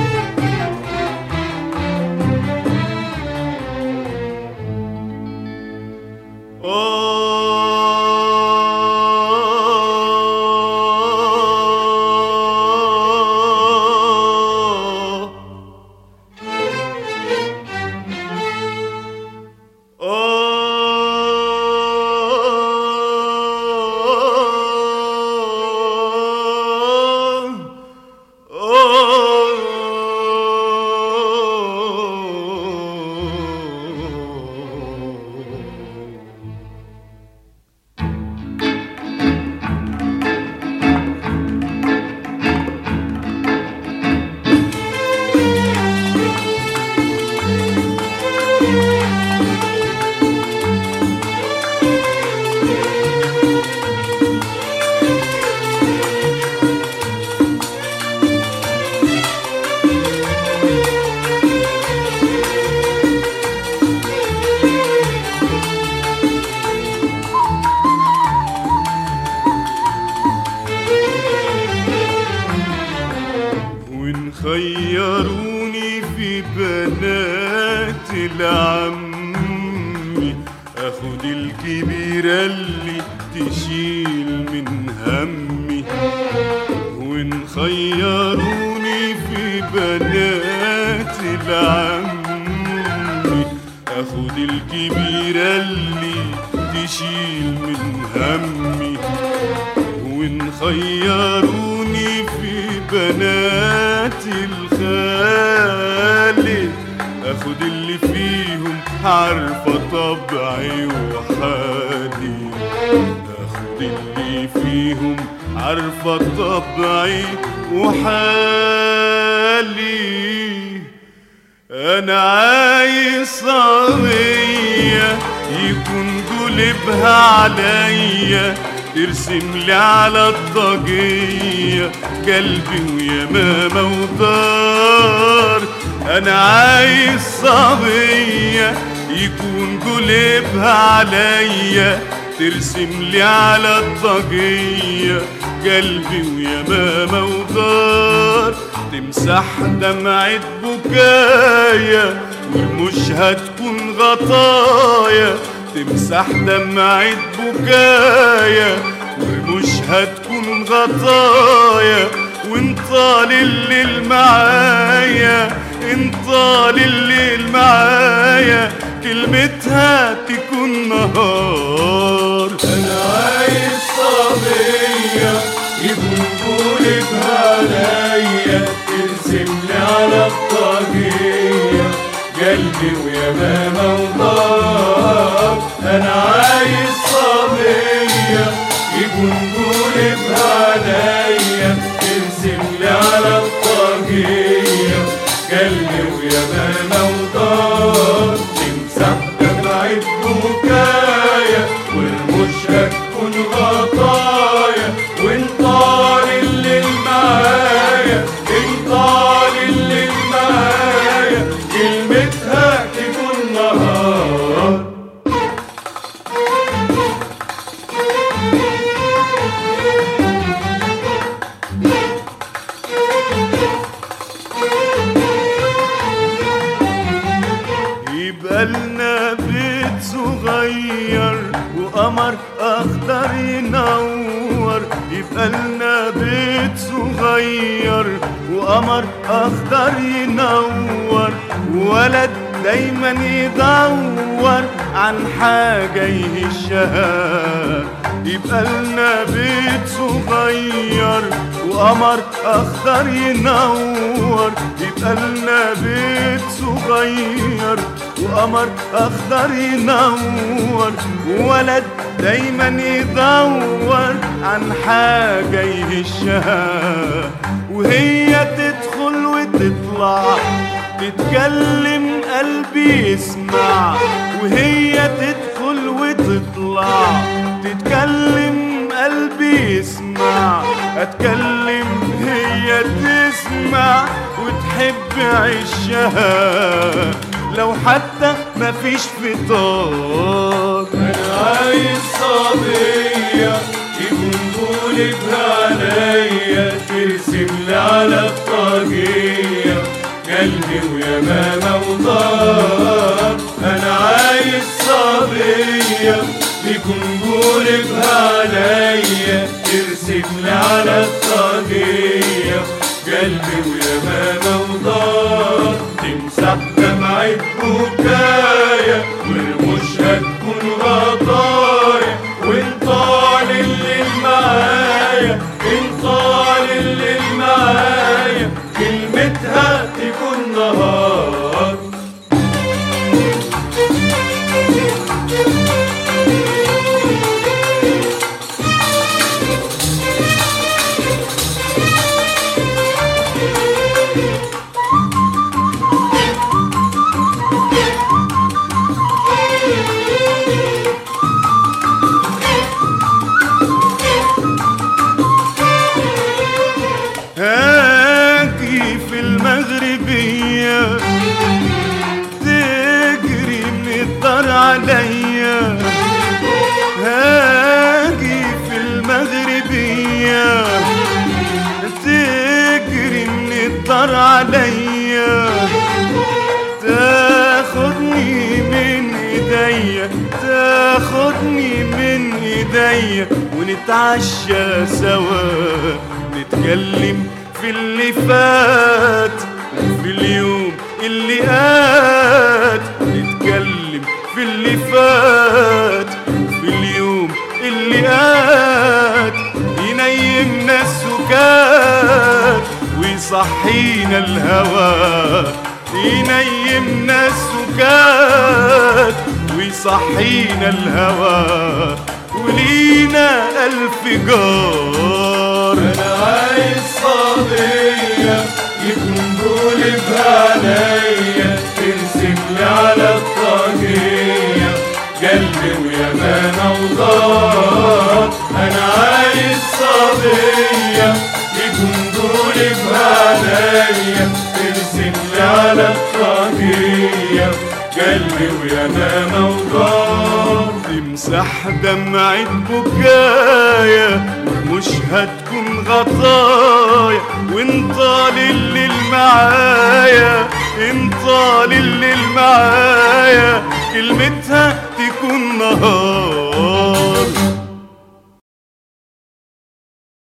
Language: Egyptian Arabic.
وإن خيروني في بنات العمي اخد الكبيرة اللي تشيل من همي وإن خيروني في بنات العمي اخد الكبيرة اللي تشيل من همي وإن خيروني في بنات الخالي اخد اللي فيهم عارفة طبعي وحالي اخد اللي فيهم عارفة طبعي وحالي انا عايز صبية يكون قلبها عليا ترسم لي على الضجية قلبي ويمامة ودار انا عايز صبية يكون قلبها عليا ترسم لي على الضجية قلبي ويمامة ودار تمسح دمعة بكايا والمش هتكون غطايا تمسح دمعة بكايا والمش هتكون غطايا وانطال الليل معايا انطال الليل معايا كلمتها تكون نهار انا عايز صبية يكون قولبها عليا ترسم لي على الطاقية قلبي ويمامة وضار انا عايز صبية يكون قولبها عليا ترسم لي على الطاقية قلبي ويمامة وضار تمسح دمعة بكايا والمش هتكون غطايا وانطال الليل معايا انطال الليل معايا كلمتها تكون نهار يبقى لنا بيت صغير وقمر اخضر ينور يبقى لنا بيت صغير وقمر اخضر ينور ولد دايما يدور عن حاجة يهشها يبقى لنا بيت صغير وقمر اخضر ينور يبقى لنا بيت صغير وقمر اخضر ينور ولد دايما يدور عن حاجة يهشها وهي تدخل وتطلع تتكلم قلبي يسمع وهي تدخل وتطلع تتكلم قلبي يسمع اتكلم هي تسمع وتحب عشها لو حتى مفيش فطار انا عايز صبية يكون قولبها عليا ترسم لي على الطاقية قلبي ويمامة وضار أنا عايز صبية يكون قولبها عليا ترسم لي على الطاقية قلبي ويمامة وضار تمسح دمعة بكايا والمش هتكون غطايا وانت طال اللي معايا انت طال اللي معايا كلمتها تكون نهار هاجي في المغربية تجري من الدار عليا هاجي في المغربية تجري من الدار عليا تاخدني من ايديا تاخدني من ايديا ونتعشى سوا نتكلم في اللي فات وفي اليوم اللي قات نتكلم في اللي فات وفي اليوم اللي قات ينيمنا السكات ويصحينا الهوى ينيمنا السكات ويصحينا الهوى ولينا ألف جار انا عايز صبية يكون قولبها عليا ترسم لي على الطاقية قلبي ويمانة وضار انا عايز صبية يكون قولبها عليا ترسم لي على الطاقية قلبي ويمانة وضار تمسح دمعة بكايا مش هتكون غطايا وانت الليل معايا انت الليل معايا